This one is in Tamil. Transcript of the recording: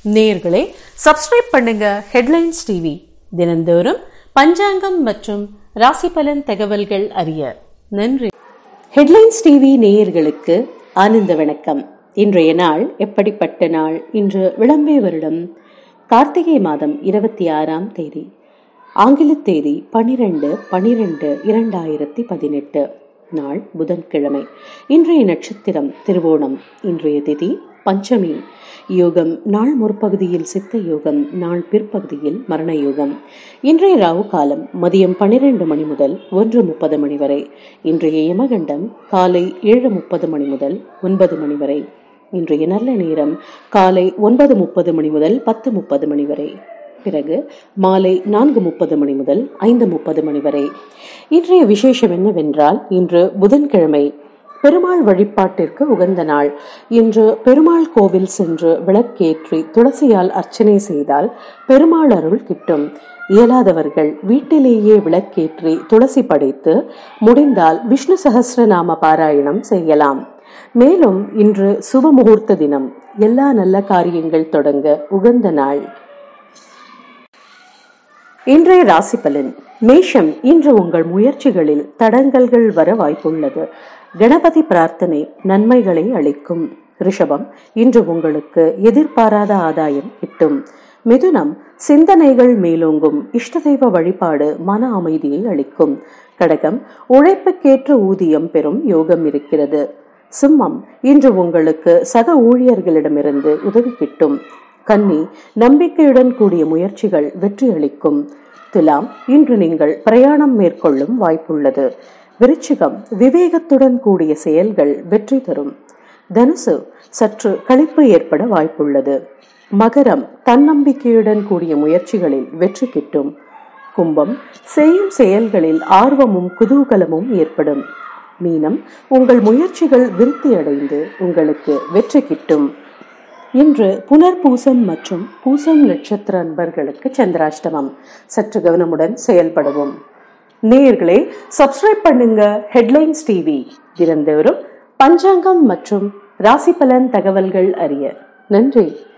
நேயர்களே சப்ஸ்கிரைப் பண்ணுங்க ஹெட்லைன்ஸ் டிவி தினந்தோறும் பஞ்சாங்கம் மற்றும் ராசி பலன் தகவல்கள் அறிய நன்றி ஹெட்லைன்ஸ் டிவி நேயர்களுக்கு ஆனந்த வணக்கம் இன்றைய நாள் எப்படிப்பட்ட நாள் இன்று விளம்பே வருடம் கார்த்திகை மாதம் இருபத்தி ஆறாம் தேதி ஆங்கில தேதி பனிரெண்டு பனிரெண்டு இரண்டாயிரத்தி பதினெட்டு நாள் புதன்கிழமை இன்றைய நட்சத்திரம் திருவோணம் இன்றைய திதி பஞ்சமி யோகம் நாள் முற்பகுதியில் சித்த யோகம் நாள் பிற்பகுதியில் மரண யோகம் இன்றைய ராவு காலம் மதியம் பன்னிரண்டு மணி முதல் ஒன்று முப்பது மணி வரை இன்றைய யமகண்டம் காலை ஏழு முப்பது மணி முதல் ஒன்பது மணி வரை இன்றைய நல்ல நேரம் காலை ஒன்பது முப்பது மணி முதல் பத்து முப்பது மணி வரை பிறகு மாலை நான்கு முப்பது மணி முதல் ஐந்து முப்பது மணி வரை இன்றைய விசேஷம் என்னவென்றால் இன்று புதன்கிழமை பெருமாள் வழிபாட்டிற்கு உகந்த நாள் இன்று பெருமாள் கோவில் சென்று விளக்கேற்றி துளசியால் அர்ச்சனை செய்தால் பெருமாள் அருள் கிட்டும் இயலாதவர்கள் வீட்டிலேயே விளக்கேற்றி துளசி படைத்து முடிந்தால் விஷ்ணு சகஸ்ரநாம பாராயணம் செய்யலாம் மேலும் இன்று சுப முகூர்த்த தினம் எல்லா நல்ல காரியங்கள் தொடங்க உகந்த நாள் இன்றைய ராசி பலன் மேஷம் இன்று உங்கள் முயற்சிகளில் தடங்கல்கள் வர வாய்ப்புள்ளது கணபதி பிரார்த்தனை நன்மைகளை அளிக்கும் ரிஷபம் இன்று உங்களுக்கு எதிர்பாராத ஆதாயம் கிட்டும் மிதுனம் சிந்தனைகள் மேலோங்கும் இஷ்ட தெய்வ வழிபாடு மன அமைதியை அளிக்கும் கடகம் உழைப்புக்கேற்ற ஊதியம் பெறும் யோகம் இருக்கிறது சிம்மம் இன்று உங்களுக்கு சக ஊழியர்களிடமிருந்து உதவி கிட்டும் கன்னி நம்பிக்கையுடன் கூடிய முயற்சிகள் வெற்றியளிக்கும் துலாம் இன்று நீங்கள் பிரயாணம் மேற்கொள்ளும் வாய்ப்புள்ளது விருச்சிகம் விவேகத்துடன் கூடிய செயல்கள் வெற்றி தரும் தனுசு சற்று கழிப்பு ஏற்பட வாய்ப்புள்ளது மகரம் தன்னம்பிக்கையுடன் கூடிய முயற்சிகளில் வெற்றி கிட்டும் கும்பம் செய்யும் செயல்களில் ஆர்வமும் குதூகலமும் ஏற்படும் மீனம் உங்கள் முயற்சிகள் விருத்தியடைந்து உங்களுக்கு வெற்றி கிட்டும் இன்று புனர்பூசம் மற்றும் பூசம் நட்சத்திர அன்பர்களுக்கு சந்திராஷ்டமம் சற்று கவனமுடன் செயல்படுவோம் நேயர்களே சப்ஸ்கிரைப் பண்ணுங்க ஹெட்லைன்ஸ் டிவி தினந்தோறும் பஞ்சாங்கம் மற்றும் ராசி பலன் தகவல்கள் அறிய நன்றி